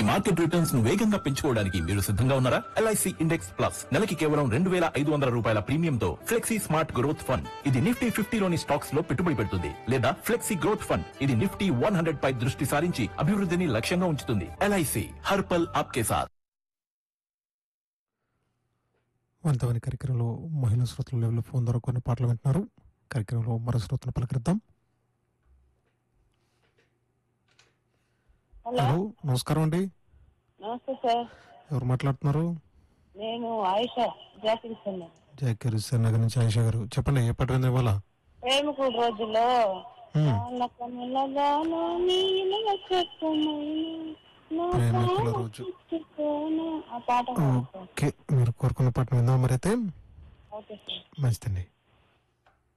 Market returns ను వేగంగా పెంచుకోవడానికి మీరు సిద్ధంగా ఉన్నారా ఎల్ఐసి ఇండెక్స్ ప్లస్ నెలకి కేవలం రెండు వేల ఐదు వందల రూపాయల ప్రీమియంతో ఫ్లెక్సీ స్మార్ట్ గ్రోత్ ఫండ్ ఇది నిఫ్టీ ఫిఫ్టీలోని స్టాక్స్ లో పెట్టుబడి పెడుతుంది లేదా ఫ్లెక్సీ గ్రోత్ ఫండ్ ఇది నిఫ్టీ వన్ హండ్రెడ్ పై దృష్టి సారించి అభివృద్ధిని లక్ష్యంగా ఉంచుతుంది ఎల్ఐసి హర్పల్ ఆప్కే సాత్ వంతమైన కార్యక్రమంలో మహిళా శ్రోతల లెవెల్ ఫోన్ ద్వారా కొన్ని పాటలు వింటున్నారు కార్యక్రమంలో మరో శ్రోతను పలకరిద్దాం హలో హలో నమస్కారం అండి నమస్తే సార్ ఎవరు మాట్లాడుతున్నారు నేను ఆయిషా జాకిరిస్తున్నాను జయకర్ నగర్ నుంచి ఆయిషా గారు చెప్పండి ఏ పాట విందాం ఇవాళ ప్రేమకుడు రోజుల్లో హ్మ్. వాళ్ళ కనులగాను నీల చెట్టుమైన నా ప్రేమికుల ప్రాణ రోజు. చిక్కుకోన. ఆ పాట పాడు సార్. ఓకే మీరు కోరుకున్న పాట విందాం మరి అయితే ఓకే సార్ మంచిదండి